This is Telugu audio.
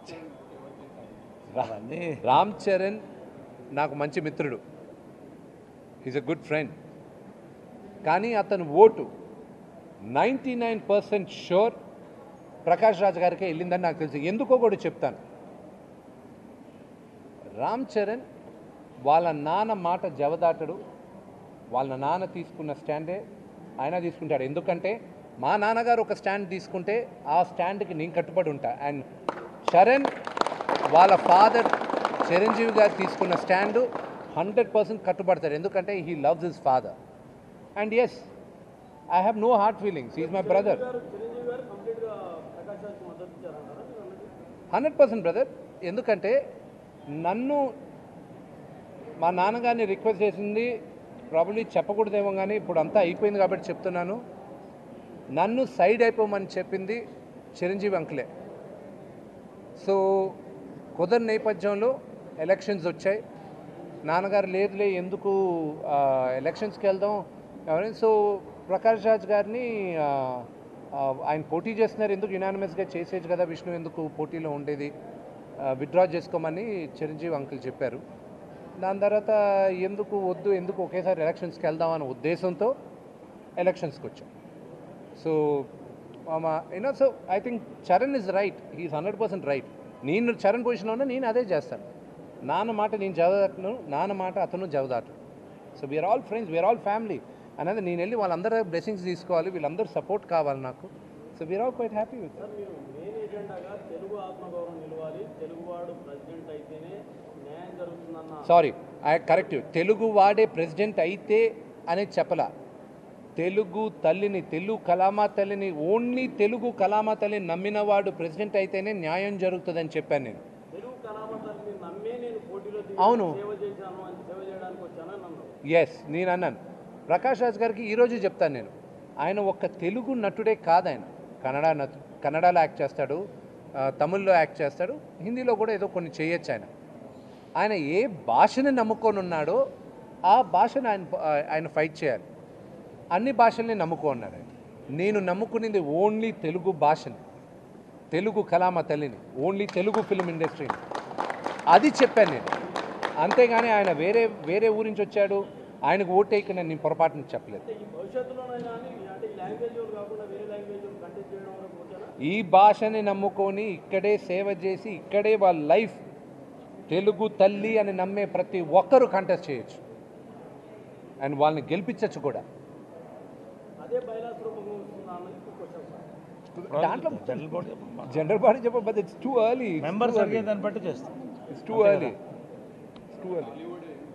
అవన్నీ రామ్ చరణ్ నాకు మంచి మిత్రుడు ఈజ్ అ గుడ్ ఫ్రెండ్ కానీ అతను vote ninety nine percent sure Prakash Raj గారికి వెళ్ళిందని నాకు తెలుసు ఎందుకో కూడా చెప్తాను రామ్ చరణ్ వాళ్ళ నాన్న మాట జవదాటడు వాళ్ళ నాన్న తీసుకున్న స్టాండే ఆయన తీసుకుంటాడు ఎందుకంటే మా నాన్నగారు ఒక స్టాండ్ తీసుకుంటే ఆ స్టాండ్కి నేను కట్టుబడి ఉంటా అండ్ చరణ్ వాళ్ళ ఫాదర్ చిరంజీవి గారు తీసుకున్న స్టాండు హండ్రెడ్ పర్సెంట్ కట్టుబడతాడు ఎందుకంటే he loves his father and as I have no hard feelings is my brother Chiranjeevi garu కంప్లీట్గా ప్రకాష్ రాజ్కి మద్దతు ఇచ్చారంటారా మీరు అన్నది హండ్రెడ్ పర్సెంట్ బ్రదర్ ఎందుకంటే నన్ను మా నాన్నగారిని రిక్వెస్ట్ చేసింది ప్రాబ్లీ చెప్పకూడదేమో కానీ ఇప్పుడు అంతా అయిపోయింది కాబట్టి చెప్తున్నాను నన్ను సైడ్ అయిపోమని చెప్పింది చిరంజీవి అంకులే సో కుదర్ నేపథ్యంలో ఎలక్షన్స్ వచ్చాయి నాన్నగారు లేదులే ఎందుకు ఆ, ఎలక్షన్స్కి వెళ్దాం ఎవరైనా సో ప్రకాష్ రాజ్ గారిని ఆ, ఆ, ఆయన పోటీ చేస్తున్నారు ఎందుకు యునానిమస్గా చేసేది కదా విష్ణు ఎందుకు పోటీలో ఉండేది విత్డ్రా చేసుకోమని చిరంజీవి అంకుల్ చెప్పారు దాని తర్వాత ఎందుకు వద్దు ఎందుకు ఒకేసారి ఎలక్షన్స్కి వెళ్దామన్న ఉద్దేశంతో ఎలక్షన్స్కి వచ్చాం so you know so I think Charan is right he's hundred percent right నేను చరణ్ పొజిషన్లో ఉన్నా నేను అదే చేస్తాను నాన్న మాట నేను జవదాటను నాన్న మాట అతను జవదాటు so we are all friends we are all family అనేది నేను వెళ్ళి వాళ్ళందరూ బ్లెస్సింగ్స్ తీసుకోవాలి వీళ్ళందరూ సపోర్ట్ కావాలి నాకు so we are all quite happy with sir మీరు మెయిన్ ఎజెండాగా తెలుగు ఆత్మగౌరవం నిలవాలి తెలుగువాడు ప్రెసిడెంట్ అయితేనే న్యాయం జరుగుతుందన్న సారీ ఐ కరెక్ట్ తెలుగు వాడే ప్రెసిడెంట్ అయితే అనేది చెప్పలా తెలుగు తల్లిని తెలుగు కలామా తల్లిని ఓన్లీ తెలుగు కలామా తల్లిని నమ్మినవాడు ప్రెసిడెంట్ అయితేనే న్యాయం జరుగుతుందని చెప్పాను నేను తెలుగు కళామంతరిని నమ్మే నేను పోటీలో దిగి అవును. సేవ చేశాను అని సేవ చేయడానికి వచ్చానని అన్నారు ఎస్ నేను అన్నాను ప్రకాష్ రాజ్ గారికి ఈరోజు చెప్తాను నేను ఆయన ఒక్క తెలుగు నటుడే కాదు ఆయన కన్నడ నటు కన్నడలో యాక్ట్ చేస్తాడు ఆ, తమిళ్లో యాక్ట్ చేస్తాడు హిందీలో కూడా ఏదో కొన్ని చేయొచ్చు ఆయన ఆయన ఏ భాషని నమ్ముకొని ఉన్నాడో ఆ భాషను ఆయన ఆయన ఫైట్ చేయాలి అన్ని భాషల్ని నమ్ముకో అన్నాడు ఆయన నేను నమ్ముకునేది ఓన్లీ తెలుగు భాషని తెలుగు కళామ తల్లిని ఓన్లీ తెలుగు ఫిల్మ్ ఇండస్ట్రీని అది చెప్పాను నేను అంతేగాని ఆయన వేరే వేరే ఊరి నుంచి వచ్చాడు ఆయనకు ఓటేయకుండా నేను పొరపాటున చెప్పలేదు అంటే ఈ భవిష్యత్తులోనైనా అని అంటే ఈ లాంగ్వేజ్ వాళ్ళు కాకుండా వేరే లాంగ్వేజ్ కంటెస్ట్ చేయడం వరకు ఓకేనా ఈ భాషని నమ్ముకొని ఇక్కడే సేవ చేసి ఇక్కడే వాళ్ళ లైఫ్ తెలుగు తల్లి అని నమ్మే ప్రతి ఒక్కరూ కంటెస్ట్ చేయొచ్చు అండ్ వాళ్ళని గెలిపించచ్చు కూడా అదే బైలాస్ రూపంగా వస్తుందా అన్నది క్వశ్చన్ సార్ దాంట్లో జనరల్ బాడీ జనరల్ బాడీ చెప్ప but it's too early members అడిగే దాన్ని బట్టి చేస్తాం it's too early it's too early